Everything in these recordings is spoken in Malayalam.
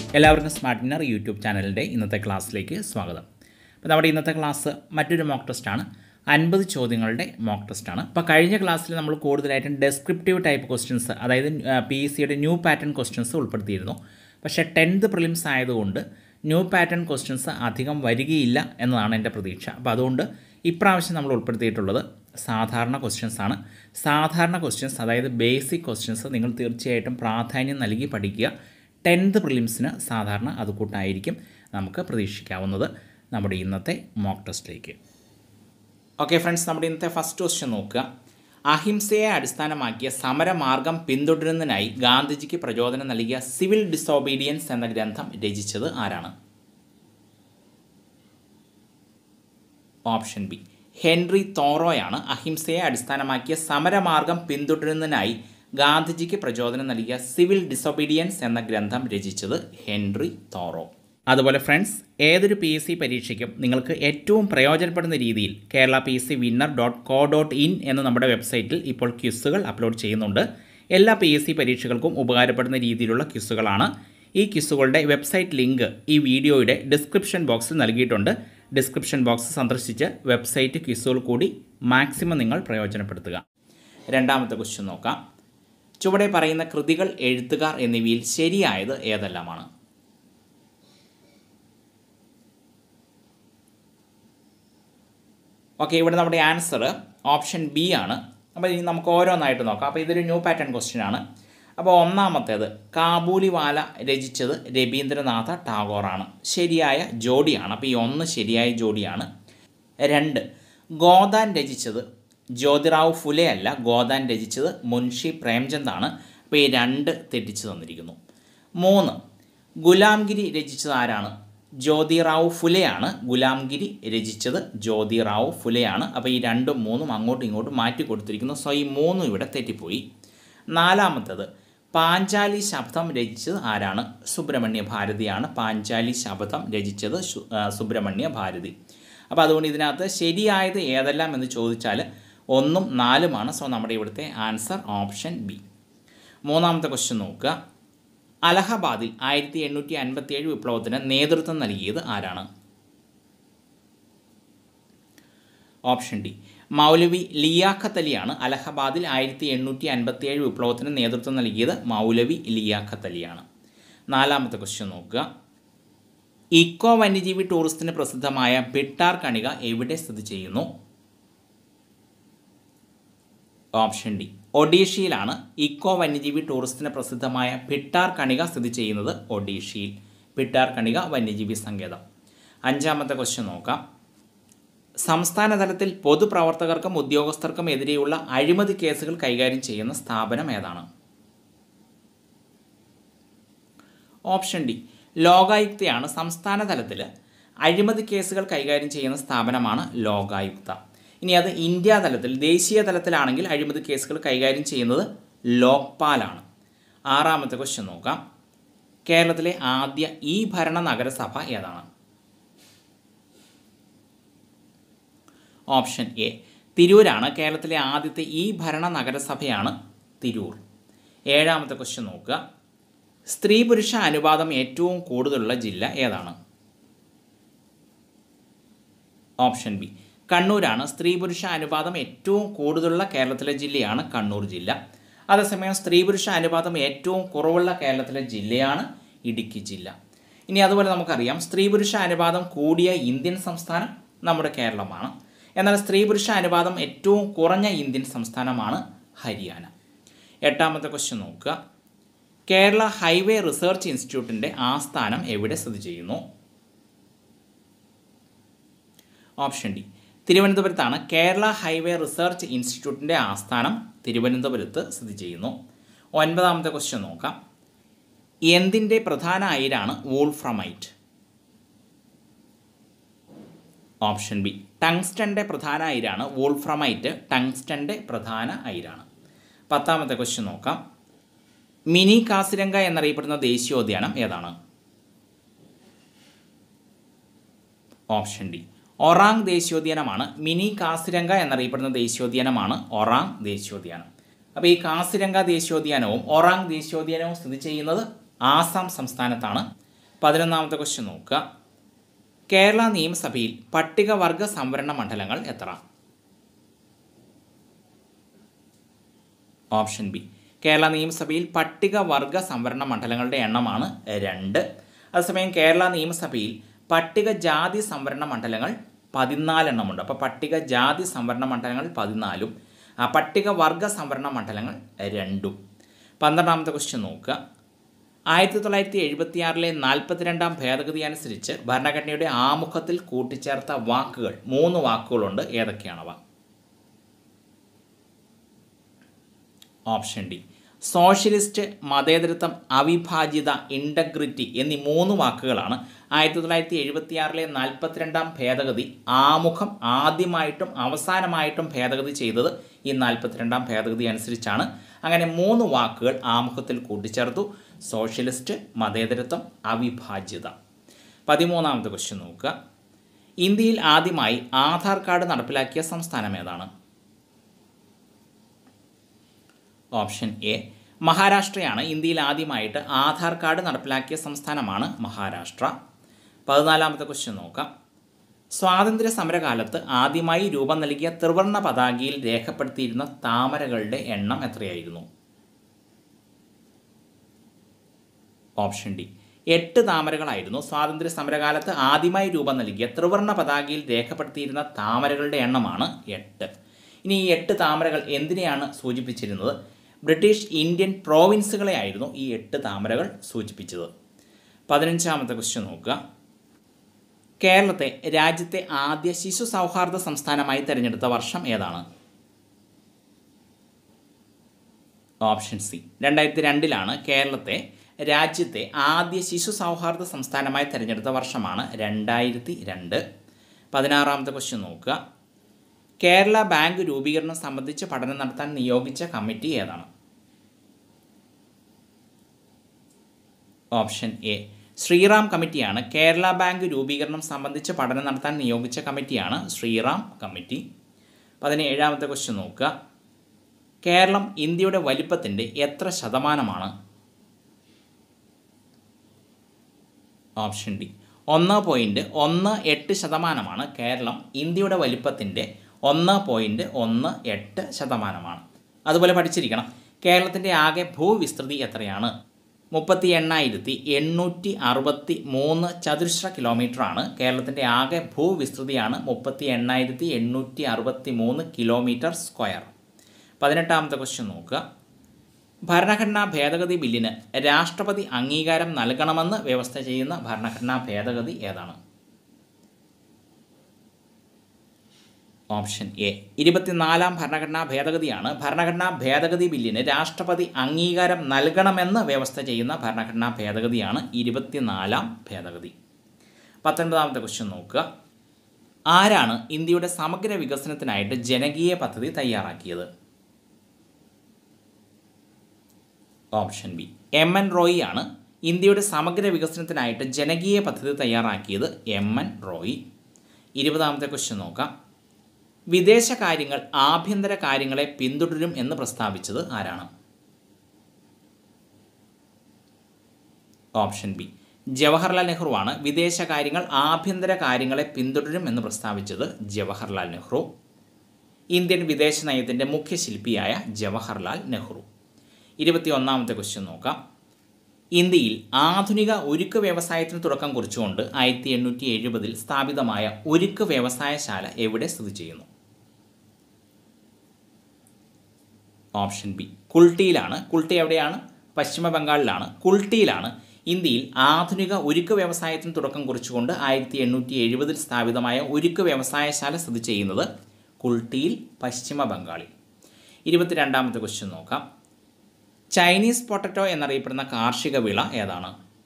എല്ലാവർക്കും സ്മാർട്ട് ഡിന്നർ യൂട്യൂബ് ചാനലിൻ്റെ ഇന്നത്തെ ക്ലാസ്സിലേക്ക് സ്വാഗതം അപ്പോൾ നമ്മുടെ ഇന്നത്തെ ക്ലാസ് മറ്റൊരു മോക്ക് ടെസ്റ്റാണ് അൻപത് ചോദ്യങ്ങളുടെ മോക്ക് ടെസ്റ്റാണ് അപ്പോൾ കഴിഞ്ഞ ക്ലാസ്സിൽ നമ്മൾ കൂടുതലായിട്ടും ഡെസ്ക്രിപ്റ്റീവ് ടൈപ്പ് ക്വസ്റ്റ്യൻസ് അതായത് പി എസ് സിയുടെ ന്യൂ പാറ്റേൺ ക്വസ്റ്റ്യൻസ് ഉൾപ്പെടുത്തിയിരുന്നു പക്ഷേ ടെൻത്ത് പ്രിലിംസ് ആയതുകൊണ്ട് ന്യൂ പാറ്റേൺ ക്വസ്റ്റ്യൻസ് അധികം വരികയില്ല എന്നതാണ് എൻ്റെ പ്രതീക്ഷ അപ്പോൾ അതുകൊണ്ട് ഇപ്രാവശ്യം നമ്മൾ ഉൾപ്പെടുത്തിയിട്ടുള്ളത് സാധാരണ ക്വസ്റ്റ്യൻസ് ആണ് സാധാരണ ക്വസ്റ്റ്യൻസ് അതായത് ബേസിക് ക്വസ്റ്റ്യൻസ് നിങ്ങൾ തീർച്ചയായിട്ടും പ്രാധാന്യം നൽകി പഠിക്കുക ടെൻത്ത് പ്രിലിംസിന് സാധാരണ അതുകൂട്ടായിരിക്കും നമുക്ക് പ്രതീക്ഷിക്കാവുന്നത് നമ്മുടെ ഇന്നത്തെ മോക്ക് ടെസ്റ്റിലേക്ക് ഓക്കെ ഫ്രണ്ട്സ് നമ്മുടെ ഇന്നത്തെ ഫസ്റ്റ് ക്വസ്റ്റ്യൻ നോക്കുക അഹിംസയെ അടിസ്ഥാനമാക്കിയ സമരമാർഗം പിന്തുടരുന്നതിനായി ഗാന്ധിജിക്ക് പ്രചോദനം നൽകിയ സിവിൽ ഡിസോബീഡിയൻസ് എന്ന ഗ്രന്ഥം രചിച്ചത് ആരാണ് ഓപ്ഷൻ ബി ഹെൻറി തോറോയാണ് അഹിംസയെ അടിസ്ഥാനമാക്കിയ സമരമാർഗം പിന്തുടരുന്നതിനായി ഗാന്ധിജിക്ക് പ്രചോദനം നൽകിയ സിവിൽ ഡിസൊബീഡിയൻസ് എന്ന ഗ്രന്ഥം രചിച്ചത് ഹെൻറി തോറോ അതുപോലെ ഫ്രണ്ട്സ് ഏതൊരു പി എസ് സി പരീക്ഷയ്ക്കും നിങ്ങൾക്ക് ഏറ്റവും പ്രയോജനപ്പെടുന്ന രീതിയിൽ Kerala P S C winner dot co dot in എന്ന നമ്മുടെ വെബ്സൈറ്റിൽ ഇപ്പോൾ ക്വിസുകൾ അപ്ലോഡ് ചെയ്യുന്നുണ്ട് എല്ലാ പി എസ് സി പരീക്ഷകൾക്കും ഉപകാരപ്പെടുന്ന രീതിയിലുള്ള ക്വിസുകളാണ് ഈ ക്വിസുകളുടെ വെബ്സൈറ്റ് ലിങ്ക് ഈ വീഡിയോയുടെ ഡിസ്ക്രിപ്ഷൻ ബോക്സിൽ നൽകിയിട്ടുണ്ട് ഡിസ്ക്രിപ്ഷൻ ബോക്സ് സന്ദർശിച്ച് വെബ്സൈറ്റ് ക്വിസുകൾ കൂടി മാക്സിമം നിങ്ങൾ പ്രയോജനപ്പെടുത്തുക രണ്ടാമത്തെ ക്വസ്റ്റ്യൻ നോക്കാം ചുവടെ പറയുന്ന കൃതികൾ എഴുത്തുകാർ എന്നിവയിൽ ശരിയായത് ഏതെല്ലാമാണ് ഓക്കെ ഇവിടെ നമ്മുടെ ആൻസർ ഓപ്ഷൻ ബി ആണ് അപ്പോൾ ഇനി നമുക്ക് ഓരോന്നായിട്ട് നോക്കാം അപ്പോൾ ഇതൊരു ന്യൂ പാറ്റേൺ ക്വസ്റ്റ്യൻ ആണ് അപ്പോൾ ഒന്നാമത്തേത് കാബൂലിവാല രചിച്ചത് രവീന്ദ്രനാഥ ടാഗോറാണ് ശരിയായ ജോഡിയാണ് അപ്പോൾ ഈ ഒന്ന് ശരിയായ ജോഡിയാണ് രണ്ട് ഗോദാൻ രചിച്ചത് ജ്യോതിറാവ് ഫുലെ അല്ല ഗോദാൻ രചിച്ചത് മുൻഷി പ്രേംചന്ദാണ് അപ്പോൾ ഈ രണ്ട് തെറ്റിച്ച് തന്നിരിക്കുന്നു മൂന്ന് ഗുലാംഗിരി രചിച്ചത് ആരാണ് ജ്യോതിറാവു ഫുലെയാണ് ഗുലാംഗിരി രചിച്ചത് ജ്യോതിറാവു ഫുലെയാണ് അപ്പോൾ ഈ രണ്ടും മൂന്നും അങ്ങോട്ടും ഇങ്ങോട്ടും മാറ്റി കൊടുത്തിരിക്കുന്നു സോ ഈ മൂന്നും ഇവിടെ തെറ്റിപ്പോയി നാലാമത്തത് പാഞ്ചാലി ശബ്ദം രചിച്ചത് ആരാണ് സുബ്രഹ്മണ്യ ഭാരതിയാണ് പാഞ്ചാലി ശബ്ദം രചിച്ചത് സുബ്രഹ്മണ്യ ഭാരതി അപ്പോൾ അതുകൊണ്ട് ഇതിനകത്ത് ശരിയായത് ഏതെല്ലാം എന്ന് ചോദിച്ചാൽ ഒന്നും നാലുമാണ് സോ നമ്മുടെ ഇവിടുത്തെ ആൻസർ ഓപ്ഷൻ ബി മൂന്നാമത്തെ ക്വസ്റ്റ്യൻ നോക്കുക അലഹബാദിൽ ആയിരത്തി എണ്ണൂറ്റി അൻപത്തി ഏഴ് വിപ്ലവത്തിന് നേതൃത്വം നൽകിയത് ആരാണ് ഓപ്ഷൻ ഡി മൗലവി ലിയാഖത്ത് അലിയാണ് അലഹബാദിൽ ആയിരത്തി എണ്ണൂറ്റി അൻപത്തി ഏഴ് വിപ്ലവത്തിന് നേതൃത്വം നൽകിയത് മൗലവി ലിയാഖത്ത് അലിയാണ് നാലാമത്തെ ക്വസ്റ്റ്യൻ നോക്കുക ഇക്കോ വന്യജീവി ടൂറിസത്തിന് പ്രസിദ്ധമായ ബിട്ടാർ കണിക എവിടെ സ്ഥിതി ചെയ്യുന്നു ഓപ്ഷൻ ഡി ഒഡീഷയിലാണ് ഇക്കോ വന്യജീവി ടൂറിസത്തിന് പ്രസിദ്ധമായ ഭിട്ടാർ കണിക സ്ഥിതി ചെയ്യുന്നത് ഒഡീഷയിൽ ഭിട്ടാർ കണിക വന്യജീവി സങ്കേതം അഞ്ചാമത്തെ ക്വസ്റ്റ്യൻ നോക്കാം സംസ്ഥാന തലത്തിൽ പൊതുപ്രവർത്തകർക്കും ഉദ്യോഗസ്ഥർക്കും എതിരെയുള്ള അഴിമതി കേസുകൾ കൈകാര്യം ചെയ്യുന്ന സ്ഥാപനം ഏതാണ് ഓപ്ഷൻ ഡി ലോകായുക്തയാണ് സംസ്ഥാന തലത്തിൽ അഴിമതി കേസുകൾ കൈകാര്യം ചെയ്യുന്ന സ്ഥാപനമാണ് ലോകായുക്ത ഇനി അത് ഇന്ത്യ തലത്തിൽ ദേശീയ തലത്തിലാണെങ്കിൽ അഴിമതി കേസുകൾ കൈകാര്യം ചെയ്യുന്നത് ലോക്പാലാണ് ആറാമത്തെ ക്വസ്റ്റ്യൻ നോക്കാം കേരളത്തിലെ ആദ്യ ഈ ഭരണ നഗരസഭ ഏതാണ് ഓപ്ഷൻ എ തിരൂരാണ് കേരളത്തിലെ ആദ്യത്തെ ഈ ഭരണ നഗരസഭയാണ് തിരൂർ ഏഴാമത്തെ ക്വസ്റ്റ്യൻ നോക്കുക സ്ത്രീ പുരുഷ അനുപാതം ഏറ്റവും കൂടുതലുള്ള ജില്ല ഏതാണ് ഓപ്ഷൻ ബി കണ്ണൂരാണ് സ്ത്രീ പുരുഷ അനുപാതം ഏറ്റവും കൂടുതലുള്ള കേരളത്തിലെ ജില്ലയാണ് കണ്ണൂർ ജില്ല അതേസമയം സ്ത്രീ പുരുഷ അനുപാതം ഏറ്റവും കുറവുള്ള കേരളത്തിലെ ജില്ലയാണ് ഇടുക്കി ജില്ല ഇനി അതുപോലെ നമുക്കറിയാം സ്ത്രീ പുരുഷ അനുപാതം കൂടിയ ഇന്ത്യൻ സംസ്ഥാനം നമ്മുടെ കേരളമാണ് എന്നാൽ സ്ത്രീ പുരുഷ അനുപാതം ഏറ്റവും കുറഞ്ഞ ഇന്ത്യൻ സംസ്ഥാനമാണ് ഹരിയാന എട്ടാമത്തെ ക്വസ്റ്റ്യൻ നോക്കുക കേരള ഹൈവേ റിസർച്ച് ഇൻസ്റ്റിറ്റ്യൂട്ടിൻ്റെ ആസ്ഥാനം എവിടെ സ്ഥിതി ചെയ്യുന്നു ഓപ്ഷൻ ഡി തിരുവനന്തപുരത്താണ് കേരള ഹൈവേ റിസർച്ച് ഇൻസ്റ്റിറ്റ്യൂട്ടിൻ്റെ ആസ്ഥാനം തിരുവനന്തപുരത്ത് സ്ഥിതി ചെയ്യുന്നു ഒൻപതാമത്തെ ക്വസ്റ്റ്യൻ നോക്കാം എന്തിൻ്റെ പ്രധാന അയിരാണ് വൂൾഫ്രമൈറ്റ് ഓപ്ഷൻ ബി ടങ്സ്റ്റൻ്റെ പ്രധാന അയിരാണ് വൂൾഫ്രമൈറ്റ് ടങ്സ്റ്റൻ്റെ പ്രധാന അയിരാണ് പത്താമത്തെ ക്വസ്റ്റ്യൻ നോക്കാം മിനി കാസിരംഗ എന്നറിയപ്പെടുന്ന ദേശീയോദ്യാനം ഏതാണ് ഓപ്ഷൻ ഡി ഒറാങ് ദേശീയോദ്യാനമാണ് മിനി കാസിരംഗ എന്നറിയപ്പെടുന്ന ദേശീയോദ്യാനമാണ് ഒറാങ് ദേശീയോദ്യാനം അപ്പോൾ ഈ കാസിരംഗ ദേശീയോദ്യാനവും ഒറാങ് ദേശീയോദ്യാനവും സ്ഥിതി ചെയ്യുന്നത് ആസാം സംസ്ഥാനത്താണ് പതിനൊന്നാമത്തെ ക്വസ്റ്റ്യൻ നോക്കുക കേരള നിയമസഭയിൽ പട്ടികവർഗ സംവരണ മണ്ഡലങ്ങൾ എത്ര ഓപ്ഷൻ ബി കേരള നിയമസഭയിൽ പട്ടികവർഗ സംവരണ മണ്ഡലങ്ങളുടെ എണ്ണമാണ് രണ്ട് അതേസമയം കേരള നിയമസഭയിൽ പട്ടികജാതി സംവരണ മണ്ഡലങ്ങൾ പതിനാലെണ്ണമുണ്ട് അപ്പോൾ പട്ടികജാതി സംവരണ മണ്ഡലങ്ങൾ പതിനാലും ആ പട്ടികവർഗ സംവരണ മണ്ഡലങ്ങൾ രണ്ടും പന്ത്രണ്ടാമത്തെ ക്വസ്റ്റ്യൻ നോക്കുക ആയിരത്തി തൊള്ളായിരത്തി എഴുപത്തിയാറിലെ നാൽപ്പത്തിരണ്ടാം ഭേദഗതി അനുസരിച്ച് ഭരണഘടനയുടെ ആമുഖത്തിൽ കൂട്ടിച്ചേർത്ത വാക്കുകൾ മൂന്ന് വാക്കുകളുണ്ട് ഏതൊക്കെയാണവ ഓപ്ഷൻ ഡി സോഷ്യലിസ്റ്റ് മതേതരത്വം അവിഭാജിത ഇൻറ്റഗ്രിറ്റി എന്നീ മൂന്ന് വാക്കുകളാണ് ആയിരത്തി തൊള്ളായിരത്തി എഴുപത്തിയാറിലെ നാൽപ്പത്തിരണ്ടാം ഭേദഗതി ആമുഖം ആദ്യമായിട്ടും അവസാനമായിട്ടും ഭേദഗതി ചെയ്തത് ഈ നാൽപ്പത്തിരണ്ടാം ഭേദഗതി അനുസരിച്ചാണ് അങ്ങനെ മൂന്ന് വാക്കുകൾ ആമുഖത്തിൽ കൂട്ടിച്ചേർത്തു സോഷ്യലിസ്റ്റ് മതേതരത്വം അവിഭാജ്യത പതിമൂന്നാമത്തെ ക്വസ്റ്റ്യൻ നോക്കുക ഇന്ത്യയിൽ ആദ്യമായി ആധാർ കാർഡ് നടപ്പിലാക്കിയ സംസ്ഥാനം ഏതാണ് ഓപ്ഷൻ എ മഹാരാഷ്ട്രയാണ് ഇന്ത്യയിൽ ആദ്യമായിട്ട് ആധാർ കാർഡ് നടപ്പിലാക്കിയ സംസ്ഥാനമാണ് മഹാരാഷ്ട്ര പതിനാലാമത്തെ ക്വസ്റ്റ്യൻ നോക്കാം സ്വാതന്ത്ര്യ സമരകാലത്ത് ആദ്യമായി രൂപം നൽകിയ ത്രിവർണ പതാകയിൽ രേഖപ്പെടുത്തിയിരുന്ന താമരകളുടെ എണ്ണം എത്രയായിരുന്നു ഓപ്ഷൻ ഡി എട്ട് താമരകളായിരുന്നു സ്വാതന്ത്ര്യ സമരകാലത്ത് ആദ്യമായി രൂപം നൽകിയ ത്രിവർണ പതാകയിൽ രേഖപ്പെടുത്തിയിരുന്ന താമരകളുടെ എണ്ണമാണ് എട്ട് ഇനി ഈ എട്ട് താമരകൾ എന്തിനെയാണ് സൂചിപ്പിച്ചിരുന്നത് ബ്രിട്ടീഷ് ഇന്ത്യൻ പ്രോവിൻസുകളെ ആയിരുന്നു ഈ എട്ട് താമരകൾ സൂചിപ്പിച്ചത് പതിനഞ്ചാമത്തെ ക്വസ്റ്റ്യൻ നോക്കുക കേരളത്തെ രാജ്യത്തെ ആദ്യ ശിശു സൗഹാർദ്ദ സംസ്ഥാനമായി തിരഞ്ഞെടുത്ത വർഷം ഏതാണ് ഓപ്ഷൻ സി രണ്ടായിരത്തി രണ്ടിലാണ് കേരളത്തെ രാജ്യത്തെ ആദ്യ ശിശു സൗഹാർദ്ദ സംസ്ഥാനമായി തിരഞ്ഞെടുത്ത വർഷമാണ് രണ്ടായിരത്തി രണ്ട് പതിനാറാമത്തെ ക്വസ്റ്റ്യൻ നോക്കുക കേരള ബാങ്ക് രൂപീകരണം സംബന്ധിച്ച് പഠനം നടത്താൻ നിയോഗിച്ച കമ്മിറ്റി ഏതാണ് ഓപ്ഷൻ എ ശ്രീറാം കമ്മിറ്റിയാണ് കേരള ബാങ്ക് രൂപീകരണം സംബന്ധിച്ച് പഠനം നടത്താൻ നിയോഗിച്ച കമ്മിറ്റിയാണ് ശ്രീറാം കമ്മിറ്റി പതിനേഴാമത്തെ ക്വസ്റ്റ്യൻ നോക്കുക കേരളം ഇന്ത്യയുടെ വലിപ്പത്തിൻ്റെ എത്ര ശതമാനമാണ് ഓപ്ഷൻ ഡി ഒന്ന് പോയിൻറ്റ് ഒന്ന് എട്ട് ശതമാനമാണ് കേരളം ഇന്ത്യയുടെ വലിപ്പത്തിൻ്റെ ഒന്ന് പോയിൻറ്റ് ഒന്ന് എട്ട് ശതമാനമാണ് അതുപോലെ പഠിച്ചിരിക്കണം കേരളത്തിൻ്റെ ആകെ ഭൂവിസ്തൃതി എത്രയാണ് മുപ്പത്തി എണ്ണായിരത്തി എണ്ണൂറ്റി അറുപത്തി മൂന്ന് ചതുരശ്ര കിലോമീറ്ററാണ് കേരളത്തിൻ്റെ ആകെ ഭൂവിസ്തൃതിയാണ് മുപ്പത്തി എണ്ണായിരത്തി എണ്ണൂറ്റി അറുപത്തി മൂന്ന് കിലോമീറ്റർ സ്ക്വയർ പതിനെട്ടാമത്തെ ക്വസ്റ്റ്യൻ നോക്കുക ഭരണഘടനാ ഭേദഗതി ബില്ലിന് രാഷ്ട്രപതി അംഗീകാരം നൽകണമെന്ന് വ്യവസ്ഥ ചെയ്യുന്ന ഭരണഘടനാ ഭേദഗതി ഏതാണ് ഓപ്ഷൻ എ ഇരുപത്തിനാലാം ഭരണഘടനാ ഭേദഗതിയാണ് ഭരണഘടനാ ഭേദഗതി ബില്ലിന് രാഷ്ട്രപതി അംഗീകാരം നൽകണമെന്ന് വ്യവസ്ഥ ചെയ്യുന്ന ഭരണഘടനാ ഭേദഗതിയാണ് ഇരുപത്തിനാലാം ഭേദഗതി പത്തൊൻപതാമത്തെ ക്വസ്റ്റ്യൻ നോക്കുക ആരാണ് ഇന്ത്യയുടെ സമഗ്ര വികസനത്തിനായിട്ട് ജനകീയ പദ്ധതി തയ്യാറാക്കിയത് option B M N Roy ആണ് ഇന്ത്യയുടെ സമഗ്ര വികസനത്തിനായിട്ട് ജനകീയ പദ്ധതി തയ്യാറാക്കിയത് എം എൻ റോയി ഇരുപതാമത്തെ ക്വസ്റ്റ്യൻ നോക്കാം വിദേശകാര്യങ്ങൾ ആഭ്യന്തര കാര്യങ്ങളെ പിന്തുടരും എന്ന് പ്രസ്താവിച്ചത് ആരാണ് ഓപ്ഷൻ ബി ജവഹർലാൽ നെഹ്റുവാണ് വിദേശകാര്യങ്ങൾ ആഭ്യന്തര കാര്യങ്ങളെ പിന്തുടരും എന്ന് പ്രസ്താവിച്ചത് ജവഹർലാൽ നെഹ്റു ഇന്ത്യൻ വിദേശ നയത്തിൻ്റെ മുഖ്യ ശില്പിയായ ജവഹർലാൽ നെഹ്റു ഇരുപത്തിയൊന്നാമത്തെ ക്വസ്റ്റ്യൻ നോക്കാം ഇന്ത്യയിൽ ആധുനിക ഉരുക്ക് വ്യവസായത്തിന് തുടക്കം കുറിച്ചുകൊണ്ട് ആയിരത്തി എണ്ണൂറ്റി എഴുപതിൽ സ്ഥാപിതമായ ഉരുക്ക് വ്യവസായശാല എവിടെ സ്ഥിതി ചെയ്യുന്നു ഓപ്ഷൻ ബി കുൾട്ടിയിലാണ് കുൾട്ടി എവിടെയാണ് പശ്ചിമ ബംഗാളിലാണ് കുൾട്ടിയിലാണ് ഇന്ത്യയിൽ ആധുനിക ഉരുക്ക് വ്യവസായത്തിന് തുടക്കം കുറിച്ചുകൊണ്ട് ആയിരത്തി എണ്ണൂറ്റി എഴുപതിൽ സ്ഥാപിതമായ ഉരുക്ക് വ്യവസായശാല സ്ഥിതി ചെയ്യുന്നത് കുൾട്ടിയിൽ പശ്ചിമ ബംഗാളിൽ ഇരുപത്തിരണ്ടാമത്തെ ക്വസ്റ്റ്യൻ നോക്കാം ചൈനീസ് പൊട്ടറ്റോ എന്നറിയപ്പെടുന്ന കാർഷിക വിള ഏതാണ്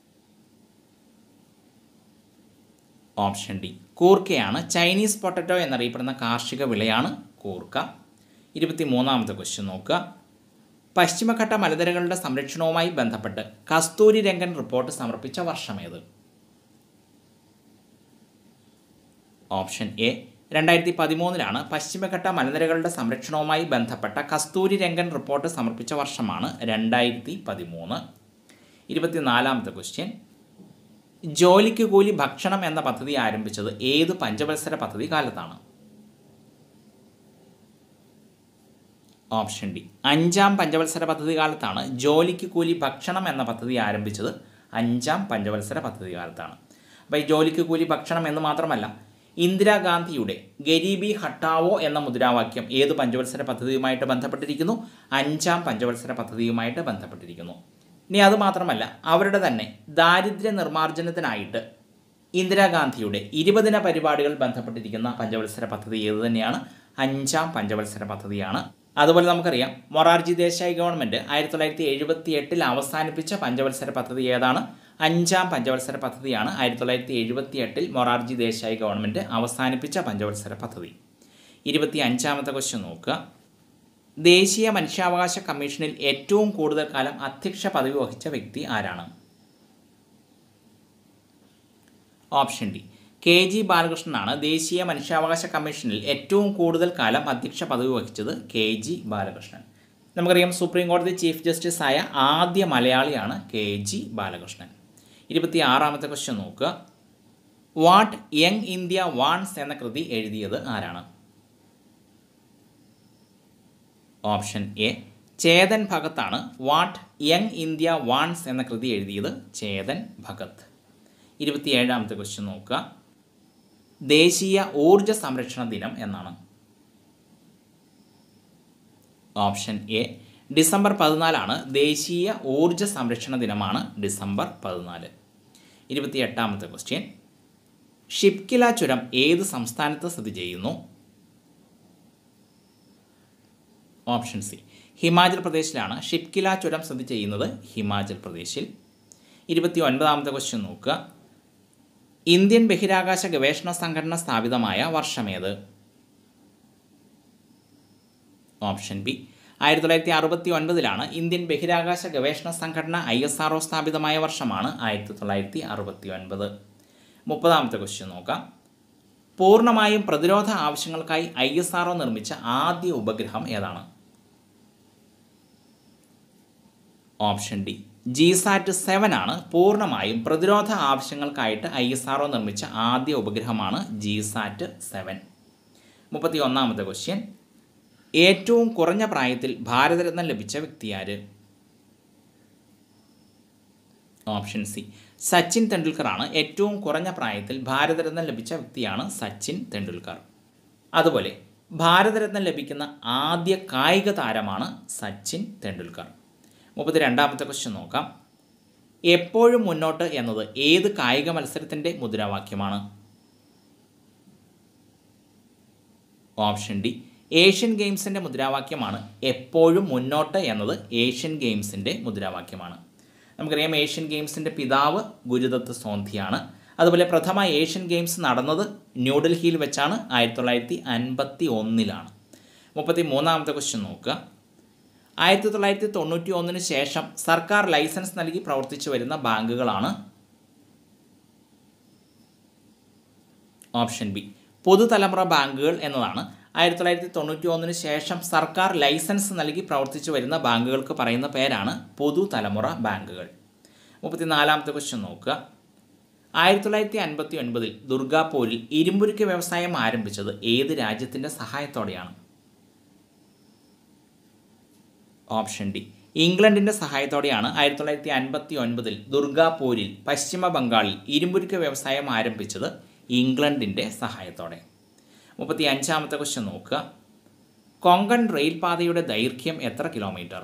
ഓപ്ഷൻ ഡി കൂർക്കയാണ് ചൈനീസ് പൊട്ടറ്റോ എന്നറിയപ്പെടുന്ന കാർഷിക വിളയാണ് കൂർക്ക ഇരുപത്തി മൂന്നാമത്തെ ക്വസ്റ്റ്യൻ നോക്കുക പശ്ചിമഘട്ട മലനിരകളുടെ സംരക്ഷണവുമായി ബന്ധപ്പെട്ട് കസ്തൂരി രംഗൻ റിപ്പോർട്ട് സമർപ്പിച്ച വർഷമേത് ഓപ്ഷൻ എ രണ്ടായിരത്തി പതിമൂന്നിലാണ് പശ്ചിമഘട്ട മലനിരകളുടെ സംരക്ഷണവുമായി ബന്ധപ്പെട്ട കസ്തൂരി രംഗൻ റിപ്പോർട്ട് സമർപ്പിച്ച വർഷമാണ് രണ്ടായിരത്തി പതിമൂന്ന് ഇരുപത്തിനാലാമത്തെ ക്വസ്റ്റ്യൻ ജോലിക്ക് കൂലി ഭക്ഷണം എന്ന പദ്ധതി ആരംഭിച്ചത് ഏത് പഞ്ചവത്സര പദ്ധതി കാലത്താണ് ഓപ്ഷൻ ഡി അഞ്ചാം പഞ്ചവത്സര പദ്ധതി കാലത്താണ് ജോലിക്ക് കൂലി ഭക്ഷണം എന്ന പദ്ധതി ആരംഭിച്ചത് അഞ്ചാം പഞ്ചവത്സര പദ്ധതി കാലത്താണ് അപ്പോൾ ഈ ജോലിക്ക് കൂലി ഭക്ഷണം എന്ന് മാത്രമല്ല ഇന്ദിരാഗാന്ധിയുടെ ഗരീബി ഹട്ടാവോ എന്ന മുദ്രാവാക്യം ഏത് പഞ്ചവത്സര പദ്ധതിയുമായിട്ട് ബന്ധപ്പെട്ടിരിക്കുന്നു അഞ്ചാം പഞ്ചവത്സര പദ്ധതിയുമായിട്ട് ബന്ധപ്പെട്ടിരിക്കുന്നു ഇനി അത് മാത്രമല്ല അവരുടെ തന്നെ ദാരിദ്ര്യ നിർമ്മാർജ്ജനത്തിനായിട്ട് ഇന്ദിരാഗാന്ധിയുടെ ഇരുപതിന പരിപാടികൾ ബന്ധപ്പെട്ടിരിക്കുന്ന പഞ്ചവത്സര പദ്ധതി ഏത് തന്നെയാണ് അഞ്ചാം പഞ്ചവത്സര പദ്ധതിയാണ് അതുപോലെ നമുക്കറിയാം മൊറാർജി ദേശായി ഗവൺമെൻറ് ആയിരത്തി തൊള്ളായിരത്തി എഴുപത്തി എട്ടിൽ അവസാനിപ്പിച്ച പഞ്ചവത്സര പദ്ധതി ഏതാണ് അഞ്ചാം പഞ്ചവത്സര പദ്ധതിയാണ് ആയിരത്തി തൊള്ളായിരത്തി എഴുപത്തി എട്ടിൽ മൊറാർജി ദേശായി ഗവൺമെൻറ് അവസാനിപ്പിച്ച പഞ്ചവത്സര പദ്ധതി ഇരുപത്തി അഞ്ചാമത്തെ ക്വസ്റ്റ്യൻ നോക്കുക ദേശീയ മനുഷ്യാവകാശ കമ്മീഷനിൽ ഏറ്റവും കൂടുതൽ കാലം അധ്യക്ഷ പദവി വഹിച്ച വ്യക്തി ആരാണ് ഓപ്ഷൻ ഡി കെ ജി ബാലകൃഷ്ണനാണ് ദേശീയ മനുഷ്യാവകാശ കമ്മീഷനിൽ ഏറ്റവും കൂടുതൽ കാലം അധ്യക്ഷ പദവി വഹിച്ചത് കെ ജി ബാലകൃഷ്ണൻ നമുക്കറിയാം സുപ്രീം കോടതി ചീഫ് ജസ്റ്റിസ് ആയ ആദ്യ മലയാളിയാണ് കെ ജി ബാലകൃഷ്ണൻ ഇരുപത്തി ആറാമത്തെ ക്വസ്റ്റ്യൻ നോക്കുക വാട്ട് യങ് ഇന്ത്യ വാൺസ് എന്ന കൃതി എഴുതിയത് ആരാണ് ഓപ്ഷൻ എ ചേതൻ ഭഗത്താണ് വാട്ട് യങ് ഇന്ത്യ വാൺസ് എന്ന കൃതി എഴുതിയത് ചേതൻ ഭഗത് ഇരുപത്തിയേഴാമത്തെ ക്വസ്റ്റ്യൻ നോക്കുക ദേശീയ ഊർജ സംരക്ഷണ ദിനം എന്നാണ് ഓപ്ഷൻ എ ഡിസംബർ പതിനാലാണ് ദേശീയ ഊർജ സംരക്ഷണ ദിനമാണ് ഡിസംബർ പതിനാല് ഇരുപത്തിയെട്ടാമത്തെ ക്വസ്റ്റ്യൻ ഷിപ്കില ചുരം ഏത് സംസ്ഥാനത്ത് സ്ഥിതി ചെയ്യുന്നു ഓപ്ഷൻ സി ഹിമാചൽ പ്രദേശിലാണ് ഷിപ്കില ചുരം സ്ഥിതി ചെയ്യുന്നത് ഹിമാചൽ പ്രദേശിൽ ഇരുപത്തി ഒൻപതാമത്തെ ക്വസ്റ്റ്യൻ നോക്കുക ഇന്ത്യൻ ബഹിരാകാശ ഗവേഷണ സംഘടന സ്ഥാപിതമായ വർഷമേത് ഓപ്ഷൻ ബി ആയിരത്തി തൊള്ളായിരത്തി അറുപത്തി ഒൻപതിലാണ് ഇന്ത്യൻ ബഹിരാകാശ ഗവേഷണ സംഘടന ഐ എസ് ആർ സ്ഥാപിതമായ വർഷമാണ് ആയിരത്തി തൊള്ളായിരത്തി അറുപത്തി ഒൻപത് മുപ്പതാമത്തെ ക്വസ്റ്റ്യൻ നോക്കാം പൂർണ്ണമായും പ്രതിരോധ ആവശ്യങ്ങൾക്കായി ഐ എസ് ആർ നിർമ്മിച്ച ആദ്യ ഉപഗ്രഹം ഏതാണ് option D G sat seven ആണ് പൂർണ്ണമായും പ്രതിരോധ ആവശ്യങ്ങൾക്കായിട്ട് ഐ എസ് ആർ നിർമ്മിച്ച ആദ്യ ഉപഗ്രഹമാണ് ജി സാറ്റ് സെവൻ മുപ്പത്തി ഒന്നാമത്തെ ക്വസ്റ്റ്യൻ ഏറ്റവും കുറഞ്ഞ പ്രായത്തിൽ ഭാരതരത്നം ലഭിച്ച വ്യക്തിയാര് ഓപ്ഷൻ സി സച്ചിൻ തെണ്ടുൽക്കറാണ് ഏറ്റവും കുറഞ്ഞ പ്രായത്തിൽ ഭാരതരത്നം ലഭിച്ച വ്യക്തിയാണ് സച്ചിൻ തെണ്ടുൽക്കർ അതുപോലെ ഭാരതരത്നം ലഭിക്കുന്ന ആദ്യ കായിക താരമാണ് സച്ചിൻ തെണ്ടുൽക്കർ മുപ്പത്തി രണ്ടാമത്തെ ക്വസ്റ്റ്യൻ നോക്കാം എപ്പോഴും മുന്നോട്ട് എന്നത് ഏത് കായിക മത്സരത്തിൻ്റെ മുദ്രാവാക്യമാണ് ഓപ്ഷൻ ഡി ഏഷ്യൻ ഗെയിംസിൻ്റെ മുദ്രാവാക്യമാണ് എപ്പോഴും മുന്നോട്ട് എന്നത് ഏഷ്യൻ ഗെയിംസിൻ്റെ മുദ്രാവാക്യമാണ് നമുക്കറിയാം ഏഷ്യൻ ഗെയിംസിൻ്റെ പിതാവ് ഗുരുദത്ത് സോന്ധിയാണ് അതുപോലെ പ്രഥമ ഏഷ്യൻ ഗെയിംസ് നടന്നത് ന്യൂഡൽഹിയിൽ വെച്ചാണ് ആയിരത്തി തൊള്ളായിരത്തി അൻപത്തി ഒന്നിലാണ് മുപ്പത്തി മൂന്നാമത്തെ ക്വസ്റ്റ്യൻ നോക്കുക ആയിരത്തി തൊള്ളായിരത്തി തൊണ്ണൂറ്റി ഒന്നിന് ശേഷം സർക്കാർ ലൈസൻസ് നൽകി പ്രവർത്തിച്ചു വരുന്ന ബാങ്കുകളാണ് ഓപ്ഷൻ ബി പൊതുതലമുറ ബാങ്കുകൾ എന്നതാണ് ആയിരത്തി തൊള്ളായിരത്തി തൊണ്ണൂറ്റി ഒന്നിന് ശേഷം സർക്കാർ ലൈസൻസ് നൽകി പ്രവർത്തിച്ചു വരുന്ന ബാങ്കുകൾക്ക് പറയുന്ന പേരാണ് പൊതുതലമുറ ബാങ്കുകൾ മുപ്പത്തിനാലാമത്തെ ക്വസ്റ്റ്യൻ നോക്കുക ആയിരത്തി തൊള്ളായിരത്തി അൻപത്തി ഒൻപതിൽ ദുർഗാപൂരിൽ ഇരുമ്പുരുക്ക് വ്യവസായം ആരംഭിച്ചത് ഏത് രാജ്യത്തിൻ്റെ സഹായത്തോടെയാണ് ഓപ്ഷൻ ഡി ഇംഗ്ലണ്ടിൻ്റെ സഹായത്തോടെയാണ് ആയിരത്തി തൊള്ളായിരത്തി അൻപത്തി ഒൻപതിൽ ദുർഗാപൂരിൽ പശ്ചിമ ബംഗാളിൽ ഇരുമ്പുരുക്ക് വ്യവസായം ആരംഭിച്ചത് ഇംഗ്ലണ്ടിൻ്റെ സഹായത്തോടെ മുപ്പത്തി അഞ്ചാമത്തെ ക്വസ്റ്റ്യൻ നോക്കുക കൊങ്കൺ റെയിൽപാതയുടെ ദൈർഘ്യം എത്ര കിലോമീറ്റർ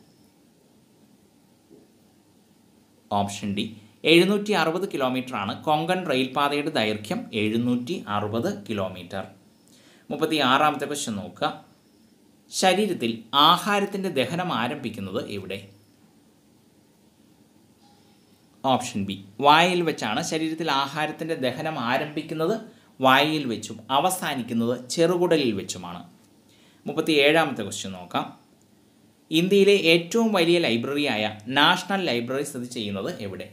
ഓപ്ഷൻ ഡി എഴുന്നൂറ്റി അറുപത് കിലോമീറ്ററാണ് കൊങ്കൺ റെയിൽപാതയുടെ ദൈർഘ്യം എഴുന്നൂറ്റി അറുപത് കിലോമീറ്റർ മുപ്പത്തി ആറാമത്തെ ക്വസ്റ്റ്യൻ നോക്കുക ശരീരത്തിൽ ആഹാരത്തിൻ്റെ ദഹനം ആരംഭിക്കുന്നത് എവിടെ ഓപ്ഷൻ ബി വായയിൽ വെച്ചാണ് ശരീരത്തിൽ ആഹാരത്തിൻ്റെ ദഹനം ആരംഭിക്കുന്നത് വായയിൽ വെച്ചും അവസാനിക്കുന്നത് ചെറുകുടലിൽ വെച്ചുമാണ് മുപ്പത്തി ഏഴാമത്തെ ക്വസ്റ്റ്യൻ നോക്കാം ഇന്ത്യയിലെ ഏറ്റവും വലിയ ലൈബ്രറിയായ നാഷണൽ ലൈബ്രറി സ്ഥിതി ചെയ്യുന്നത് എവിടെ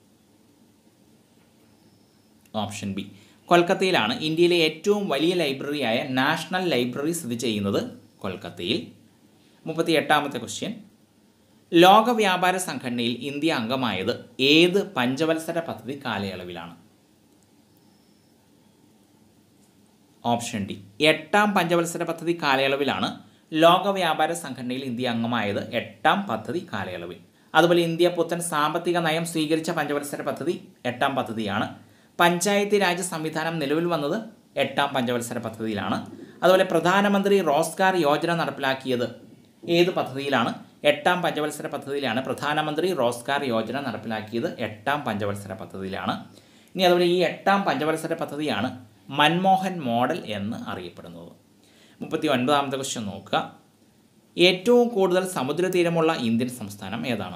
ഓപ്ഷൻ ബി കൊൽക്കത്തയിലാണ് ഇന്ത്യയിലെ ഏറ്റവും വലിയ ലൈബ്രറിയായ നാഷണൽ ലൈബ്രറി സ്ഥിതി ചെയ്യുന്നത് കൊൽക്കത്തയിൽ മുപ്പത്തി എട്ടാമത്തെ ക്വസ്റ്റ്യൻ ലോക വ്യാപാര സംഘടനയിൽ ഇന്ത്യ അംഗമായത് ഏത് പഞ്ചവത്സര പദ്ധതി കാലയളവിലാണ് ഓപ്ഷൻ ഡി എട്ടാം പഞ്ചവത്സര പദ്ധതി കാലയളവിലാണ് ലോക വ്യാപാര സംഘടനയിൽ ഇന്ത്യ അംഗമായത് എട്ടാം പദ്ധതി കാലയളവിൽ അതുപോലെ ഇന്ത്യ പുത്തൻ സാമ്പത്തിക നയം സ്വീകരിച്ച പഞ്ചവത്സര പദ്ധതി എട്ടാം പദ്ധതിയാണ് പഞ്ചായത്തി രാജ് സംവിധാനം നിലവിൽ വന്നത് എട്ടാം പഞ്ചവത്സര പദ്ധതിയിലാണ് അതുപോലെ പ്രധാനമന്ത്രി റോസ്ഗാർ യോജന നടപ്പിലാക്കിയത് ഏത് പദ്ധതിയിലാണ് എട്ടാം പഞ്ചവത്സര പദ്ധതിയിലാണ് പ്രധാനമന്ത്രി റോസ്ഗാർ യോജന നടപ്പിലാക്കിയത് എട്ടാം പഞ്ചവത്സര പദ്ധതിയിലാണ് ഇനി അതുപോലെ ഈ എട്ടാം പഞ്ചവത്സര പദ്ധതിയാണ് മൻമോഹൻ മോഡൽ എന്ന് അറിയപ്പെടുന്നത് മുപ്പത്തി ഒൻപതാമത്തെ ക്വസ്റ്റ്യൻ നോക്കുക ഏറ്റവും കൂടുതൽ സമുദ്രതീരമുള്ള ഇന്ത്യൻ സംസ്ഥാനം ഏതാണ്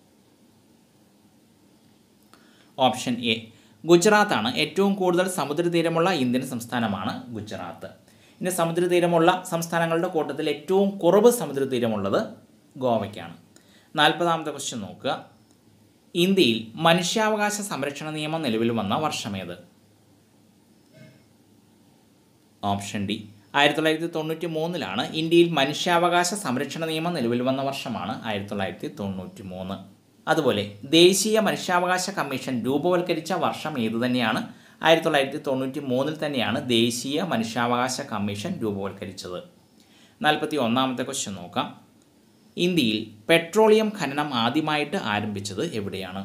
ഓപ്ഷൻ എ ഗുജറാത്താണ് ഏറ്റവും കൂടുതൽ സമുദ്രതീരമുള്ള ഇന്ത്യൻ സംസ്ഥാനമാണ് ഗുജറാത്ത് ഇനി സമുദ്രതീരമുള്ള സംസ്ഥാനങ്ങളുടെ കൂട്ടത്തിൽ ഏറ്റവും കുറവ് സമുദ്രതീരമുള്ളത് ഗോവയ്ക്കാണ് നാൽപ്പതാമത്തെ ക്വസ്റ്റ്യൻ നോക്കുക ഇന്ത്യയിൽ മനുഷ്യാവകാശ സംരക്ഷണ നിയമം നിലവിൽ വന്ന വർഷമേത് ഓപ്ഷൻ ഡി ആയിരത്തി തൊള്ളായിരത്തി തൊണ്ണൂറ്റി മൂന്നിലാണ് ഇന്ത്യയിൽ മനുഷ്യാവകാശ സംരക്ഷണ നിയമം നിലവിൽ വന്ന വർഷമാണ് ആയിരത്തി തൊള്ളായിരത്തി തൊണ്ണൂറ്റി മൂന്ന് അതുപോലെ ദേശീയ മനുഷ്യാവകാശ കമ്മീഷൻ രൂപവൽക്കരിച്ച വർഷം ഏതു തന്നെയാണ് ആയിരത്തി തൊള്ളായിരത്തി തൊണ്ണൂറ്റി മൂന്നിൽ തന്നെയാണ് ദേശീയ മനുഷ്യാവകാശ കമ്മീഷൻ രൂപവൽക്കരിച്ചത് നാൽപ്പത്തി ഒന്നാമത്തെ ക്വസ്റ്റ്യൻ നോക്കാം ഇന്ത്യയിൽ പെട്രോളിയം ഖനനം ആദ്യമായിട്ട് ആരംഭിച്ചത് എവിടെയാണ്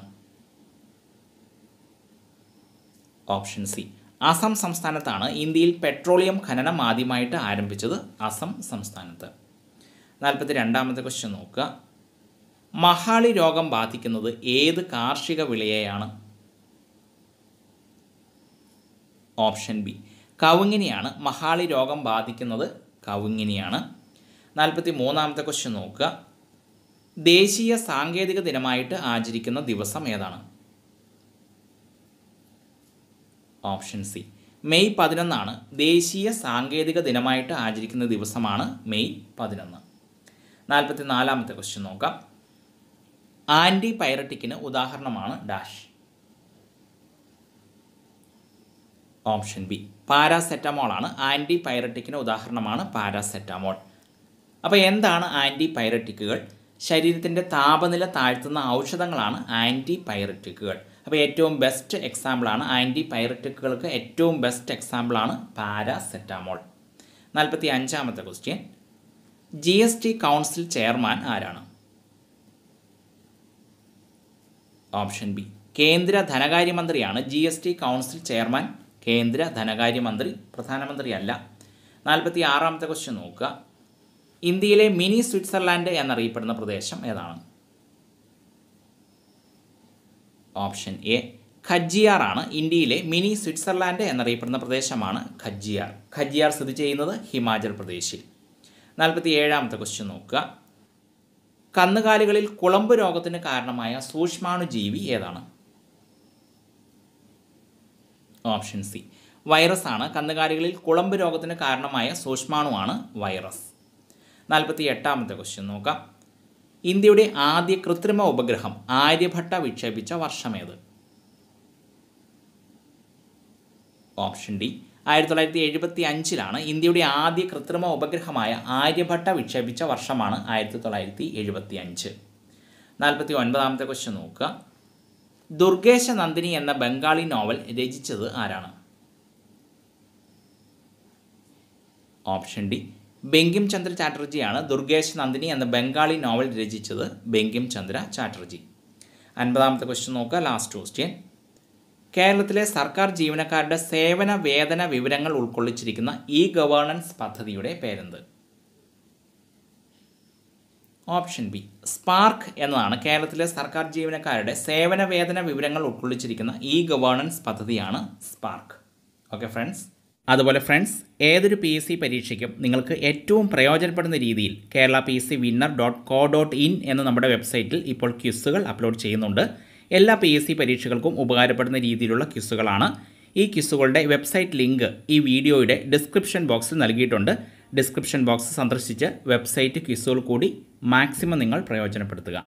ഓപ്ഷൻ സി അസം സംസ്ഥാനത്താണ് ഇന്ത്യയിൽ പെട്രോളിയം ഖനനം ആദ്യമായിട്ട് ആരംഭിച്ചത് അസം സംസ്ഥാനത്ത് നാൽപ്പത്തി രണ്ടാമത്തെ ക്വസ്റ്റ്യൻ നോക്കുക മഹാളി രോഗം ബാധിക്കുന്നത് ഏത് കാർഷിക വിളയെയാണ് ഓപ്ഷൻ ബി കവുങ്ങിനെയാണ് മഹാളി രോഗം ബാധിക്കുന്നത് കവുങ്ങിനെയാണ് നാൽപ്പത്തി മൂന്നാമത്തെ ക്വസ്റ്റ്യൻ നോക്കുക ദേശീയ സാങ്കേതിക ദിനമായിട്ട് ആചരിക്കുന്ന ദിവസം ഏതാണ് ഓപ്ഷൻ സി മെയ് പതിനൊന്നാണ് ദേശീയ സാങ്കേതിക ദിനമായിട്ട് ആചരിക്കുന്ന ദിവസമാണ് മെയ് പതിനൊന്ന് നാൽപ്പത്തി നാലാമത്തെ ക്വസ്റ്റ്യൻ നോക്കാം ആൻറ്റി പൈററ്റിക്കിന് ഉദാഹരണമാണ് ഡാഷ് ഓപ്ഷൻ ബി പാരാസെറ്റമോൾ ആണ് ആൻറ്റി പൈററ്റിക്കിന് ഉദാഹരണമാണ് പാരാസെറ്റമോൾ അപ്പോൾ എന്താണ് ആൻറ്റി പൈററ്റിക്കുകൾ ശരീരത്തിൻ്റെ താപനില താഴ്ത്തുന്ന ഔഷധങ്ങളാണ് ആൻറ്റി പൈററ്റിക്കുകൾ അപ്പോൾ ഏറ്റവും ബെസ്റ്റ് എക്സാമ്പിളാണ് ആൻറ്റി പൈററ്റിക്കുകൾക്ക് ഏറ്റവും ബെസ്റ്റ് എക്സാമ്പിളാണ് പാരാസെറ്റാമോൾ നാൽപ്പത്തി അഞ്ചാമത്തെ question G S T council chairman ആരാണ് ഓപ്ഷൻ ബി കേന്ദ്ര ധനകാര്യമന്ത്രിയാണ് G S T council chairman കേന്ദ്ര ധനകാര്യമന്ത്രി പ്രധാനമന്ത്രിയല്ല നാൽപ്പത്തി ആറാമത്തെ ക്വസ്റ്റ്യൻ നോക്കുക ഇന്ത്യയിലെ മിനി സ്വിറ്റ്സർലാൻഡ് എന്നറിയപ്പെടുന്ന പ്രദേശം ഏതാണ് ഓപ്ഷൻ എ ഖജിയാർ ആണ് ഇന്ത്യയിലെ മിനി സ്വിറ്റ്സർലാൻഡ് എന്നറിയപ്പെടുന്ന പ്രദേശമാണ് ഖജിയാർ ഖജിയാർ സ്ഥിതി ചെയ്യുന്നത് ഹിമാചൽ പ്രദേശിൽ നാൽപ്പത്തി ഏഴാമത്തെ ക്വസ്റ്റ്യൻ നോക്കുക കന്നുകാലികളിൽ കുളമ്പ് രോഗത്തിന് കാരണമായ സൂക്ഷ്മാണുജീവി ഏതാണ് ഓപ്ഷൻ സി വൈറസ് ആണ് കന്നുകാലികളിൽ കുളമ്പ് രോഗത്തിന് കാരണമായ സൂക്ഷ്മാണുവാണ് വൈറസ് നാൽപ്പത്തി എട്ടാമത്തെ ക്വസ്റ്റ്യൻ നോക്കാം ഇന്ത്യയുടെ ആദ്യ കൃത്രിമ ഉപഗ്രഹം ആര്യഭട്ട വിക്ഷേപിച്ച വർഷമേത് ഓപ്ഷൻ ഡി ആയിരത്തി തൊള്ളായിരത്തി എഴുപത്തി അഞ്ചിലാണ് ഇന്ത്യയുടെ ആദ്യ കൃത്രിമ ഉപഗ്രഹമായ ആര്യഭട്ട വിക്ഷേപിച്ച വർഷമാണ് ആയിരത്തി തൊള്ളായിരത്തി എഴുപത്തി അഞ്ച് നാൽപ്പത്തി ഒൻപതാമത്തെ ക്വസ്റ്റ്യൻ നോക്കുക ദുർഗേശ നന്ദിനി എന്ന ബംഗാളി നോവൽ രചിച്ചത് ആരാണ് ഓപ്ഷൻ ഡി ബെങ്കിം ചന്ദ്ര ചാറ്റർജിയാണ് ദുർഗേശ് നന്ദിനി എന്ന ബംഗാളി നോവൽ രചിച്ചത് ബെങ്കിം ചന്ദ്ര ചാറ്റർജി അൻപതാമത്തെ ക്വസ്റ്റ്യൻ നോക്കുക ലാസ്റ്റ് ക്വസ്റ്റ്യൻ കേരളത്തിലെ സർക്കാർ ജീവനക്കാരുടെ സേവന വേതന വിവരങ്ങൾ ഉൾക്കൊള്ളിച്ചിരിക്കുന്ന ഇ ഗവേണൻസ് പദ്ധതിയുടെ പേരെന്ത് ഓപ്ഷൻ ബി സ്പാർക്ക് എന്നതാണ് കേരളത്തിലെ സർക്കാർ ജീവനക്കാരുടെ സേവന വേതന വിവരങ്ങൾ ഉൾക്കൊള്ളിച്ചിരിക്കുന്ന ഇ ഗവേണൻസ് പദ്ധതിയാണ് സ്പാർക്ക് ഓക്കെ ഫ്രണ്ട്സ് അതുപോലെ ഫ്രണ്ട്സ് ഏതൊരു പി എസ് സി പരീക്ഷയ്ക്കും നിങ്ങൾക്ക് ഏറ്റവും പ്രയോജനപ്പെടുന്ന രീതിയിൽ Kerala P S C winner dot co dot in എന്ന നമ്മുടെ വെബ്സൈറ്റിൽ ഇപ്പോൾ ക്വിസുകൾ അപ്ലോഡ് ചെയ്യുന്നുണ്ട് എല്ലാ പി എസ് സി പരീക്ഷകൾക്കും ഉപകാരപ്പെടുന്ന രീതിയിലുള്ള ക്വിസുകളാണ് ഈ ക്വിസുകളുടെ വെബ്സൈറ്റ് ലിങ്ക് ഈ വീഡിയോയുടെ ഡിസ്ക്രിപ്ഷൻ ബോക്സിൽ നൽകിയിട്ടുണ്ട് ഡിസ്ക്രിപ്ഷൻ ബോക്സ് സന്ദർശിച്ച് വെബ്സൈറ്റ് ക്വിസുകൾ കൂടി മാക്സിമം നിങ്ങൾ പ്രയോജനപ്പെടുത്തുക